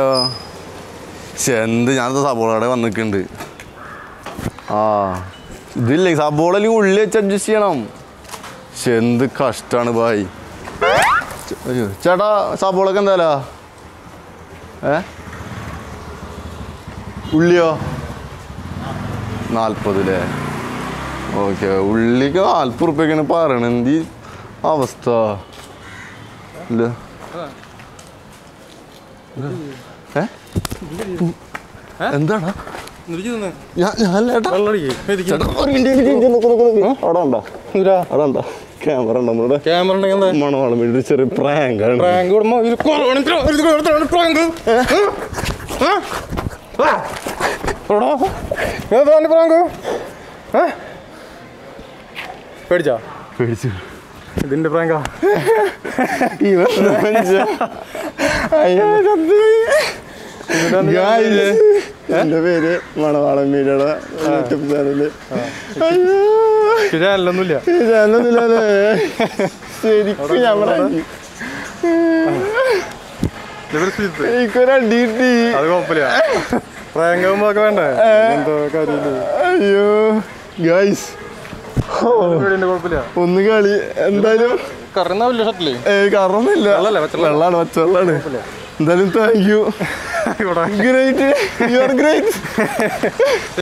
ശ്ശെ, എന്ത് ഞാനത് സബോളയുടെ വന്നിട്ടുണ്ട് ആ ഇതില്ലേ സബോള അല്ലെങ്കിൽ ഉള്ളി വെച്ച് അഡ്ജസ്റ്റ് ചെയ്യണം ശ്ശെ, എന്ത് കഷ്ടാണ് ബായ് ചെ- അയ്യോ, ചേട്ടാ സബോളക്ക് എന്തായാലാ ഏ ഉള്ളിയോ നാൽപ്പത് അല്ലേ ഓക്കെ ഉള്ളിക്ക് നാൽപ്പത് റുപ്യൊക്കെയാണ് പറയണത് എന്ത് ഈ അവസ്ഥ ഇല്ല ഏ എന്താടാ ഞാൻ ഞാൻ ചേട്ടാ ചേട്ടാ ഒരു മിനിറ്റ് എനിക്ക് ഇഞ്ചി നോക്ക് നോക്ക് നോക്ക്. അവിടെ ഉണ്ടോ അവിടെ ഉണ്ടോ ക്യാമറ ഉണ്ടോ നമ്മുടെ ക്യാമറ ഉണ്ടെങ്കിൽ എന്താ മണവാളം വേണ്ടി ഒരു ചെറിയ പ്രാങ്ക് ആണ് പ്രാങ്ക് വിടുമ്പോ ഇത് കുറവാണ്, ഇത് കുറവാണ്, പ്രാങ്ക് ആ? ആ? എടാ, ഏതാ നിന്റെ പ്രാങ്ക് ഏ? പേടിച്ചാ പേടിച്ചു ഇതിന്റെ പ്രാങ്കാ ഇവൻ മനുഷ്യ. അയ്യോ, Guys, എന്റെ പേര് മണവാളം മീരയുടെ യൂട്യൂബ് ചാനല് അയ്യോ ശരിയല്ലൊന്നുമില്ല ഇതൊന്നുമില്ലല്ലേ ശരിക്കും ഞമ്മടെ എനിക്കൊരു അടി കിട്ടി അത് കുഴപ്പമില്ല പ്രാങ്ക് ആകുമ്പോ ഒക്കെ വേണ്ടേ എന്തോ കാര്യമില്ല അയ്യോ ഗൈസ് പേടിന്റെ കുഴപ്പമില്ല ഒന്ന് കളി എന്തായാലും കറന്നാവില്ല ഷട്ടില് ഏയ് കാരണമൊന്നുമില്ല വെള്ളമല്ലേ, പച്ചവെള്ളം? വെള്ളമാണ് പച്ചവെള്ളമാണ് എന്തായാലും താങ്ക് യു ഇവിടെ ഗ്രേറ്റ് യു ആർ ഗ്രേറ്റ്